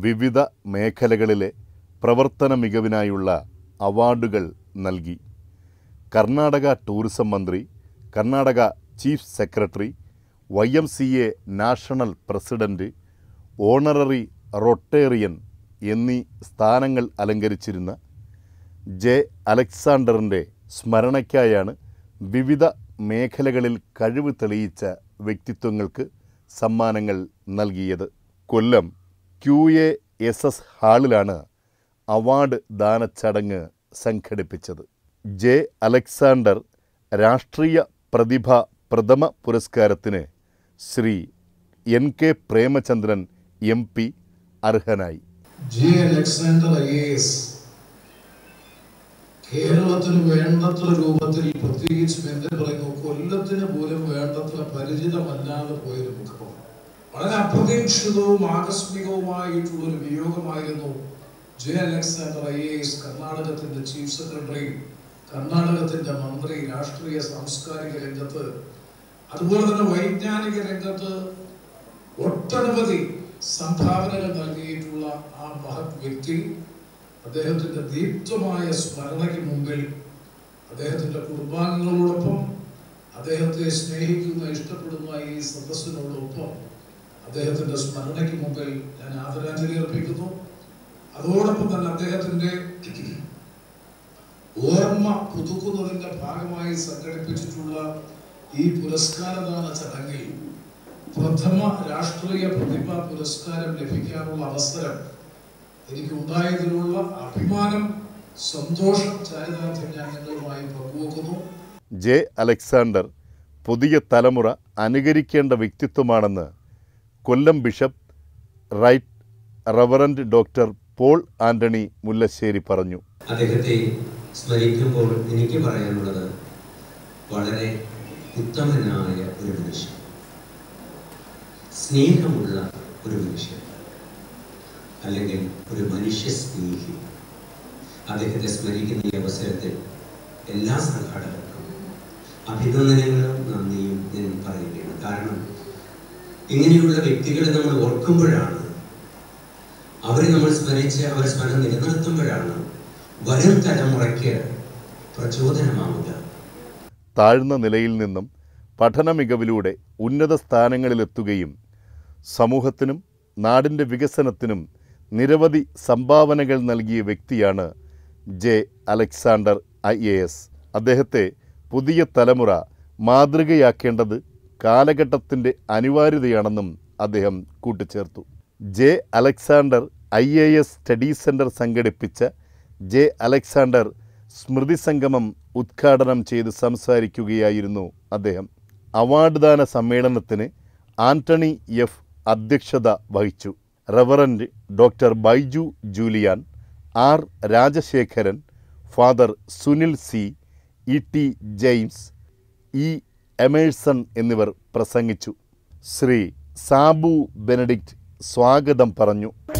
വിവിധ മേഖലകളിലെ പ്രവർത്തന മികവിനായുള്ള അവാർഡുകൾ നൽകി കർണാടക ടൂറിസം മന്ത്രി Karnataka chief secretary Y M C A national president honorary Rotarian എന്നീ സ്ഥാനങ്ങൾ അലങ്കരിച്ചിരുന്ന ജെ അലക്സാണ്ടറിൻ്റെ സ്മരണയ്ക്കായാണ് വിവിധ മേഖലകളിൽ കഴിവ് തെളിയിച്ച വ്യക്തിത്വങ്ങൾക്ക് സമ്മാനങ്ങൾ നൽകിയത് Kollam Q A S S ഹാളിലാണ് അവാർഡ് ദാനച്ചടങ്ങ് സംഘടിപ്പിച്ചത് ജെ അലക്സാണ്ടർ രാഷ്ട്രീയ പ്രതിഭ പ്രഥമ പുരസ്കാരത്തിന് Shri N K Premachandran M P അർഹനായി J Alexander I A S കേരളത്തിന് വേണ്ടത്ര രൂപത്തിൽ പ്രത്യേകിച്ചും എന്തിനു പറയുന്നു കൊല്ലത്തിന് പോലും വേണ്ടത്ര പരിചിതമല്ലാതെ പോയൊരു മുഖം വളരെ അപ്രതീക്ഷിതവും ആകസ്മികവുമായിട്ടുള്ള ഒരു വിയോഗമായിരുന്നു J Alexander I A S കർണാടകത്തിന്റെ ചീഫ് സെക്രട്ടറി കർണാടകത്തിന്റെ മന്ത്രി രാഷ്ട്രീയ സാംസ്കാരിക രംഗത്ത് അതുപോലെ തന്നെ വൈജ്ഞാനിക രംഗത്ത് ഒട്ടനവധി സംഭാവനകൾ നൽകിയിട്ടുള്ള ആ മഹത് വ്യക്തി അദ്ദേഹത്തിന്റെ ദീപ്തമായ സ്മരണയ്ക്ക് മുമ്പിൽ അദ്ദേഹത്തിന്റെ കുടുംബാംഗങ്ങളോടൊപ്പം അദ്ദേഹത്തെ സ്നേഹിക്കുന്ന ഇഷ്ടപ്പെടുന്ന ഈ സദസ്സിനോടൊപ്പം അദ്ദേഹത്തിന്റെ സ്മരണയ്ക്ക് മുമ്പിൽ ഞാൻ ആദരാഞ്ജലി അർപ്പിക്കുന്നു അതോടൊപ്പം തന്നെ അദ്ദേഹത്തിന്റെ ഓർമ്മ പുതുക്കുന്നതിന്റെ ഭാഗമായി സംഘടിപ്പിച്ചിട്ടുള്ള ഈ പുരസ്കാരദാന ചടങ്ങിൽ പ്രഥമ രാഷ്ട്രീയ പ്രതിഭ പുരസ്കാരം ലഭിക്കാനുള്ള അവസരം എനിക്ക് ഉണ്ടായതിലുള്ള അഭിമാനം സന്തോഷം ചാരിതാർത്ഥ്യം ഞാൻ നിങ്ങളുമായി പങ്കുവെക്കുന്നു ജെ അലക്സാണ്ടർ പുതിയ തലമുറ അനുകരിക്കേണ്ട വ്യക്തിത്വമാണെന്ന് Kollam bishop right reverend doctor Paul Antony Mullassery പറഞ്ഞു അദ്ദേഹത്തെ സ്മരിക്കുമ്പോൾ എനിക്ക് പറയാനുള്ളത് വളരെ ഉത്തമനായ ഒരു മനുഷ്യൻ സ്നേഹമുള്ള ഒരു മനുഷ്യൻ അല്ലെങ്കിൽ ഒരു മനുഷ്യ സ്നേഹി അദ്ദേഹത്തെ സ്മരിക്കുന്ന ഈ അവസരത്തിൽ എല്ലാ സംഘാടകർക്കും അഭിനന്ദനങ്ങളും നന്ദിയും ഞാൻ പറയുകയാണ് കാരണം ഇങ്ങനെയുള്ള വ്യക്തികളെ നമ്മൾ ഓർക്കുമ്പോഴാണ് അവരെ നമ്മൾ സ്മരിച്ച് അവരെ സ്മരണം നിലനിർത്തുമ്പോഴാണ് വരും തലമുറയ്ക്ക് പ്രചോദനമാവുക താഴ്ന്ന നിലയിൽ നിന്നും പഠന മികവിലൂടെ ഉന്നത സ്ഥാനങ്ങളിലെത്തുകയും സമൂഹത്തിനും നാടിൻ്റെ വികസനത്തിനും നിരവധി സംഭാവനകൾ നൽകിയ വ്യക്തിയാണ് J Alexander I A S അദ്ദേഹത്തെ പുതിയ തലമുറ മാതൃകയാക്കേണ്ടത് കാലഘട്ടത്തിൻ്റെ അനിവാര്യതയാണെന്നും അദ്ദേഹം കൂട്ടിച്ചേർത്തു J Alexander I A S study centre സംഘടിപ്പിച്ച ജെ അലക്സാണ്ടർ സ്മൃതി സംഗമം ഉദ്ഘാടനം ചെയ്ത് സംസാരിക്കുകയായിരുന്നു അദ്ദേഹം അവാർഡ് ദാന സമ്മേളനത്തിന് ആന്റണി എഫ് അധ്യക്ഷത വഹിച്ചു reverend doctor Baiju Julian R Rajasekharan father Sunil C E T James E Emerson എന്നിവർ പ്രസംഗിച്ചു ശ്രീ സാബു ബെനഡിക്റ്റ് സ്വാഗതം പറഞ്ഞു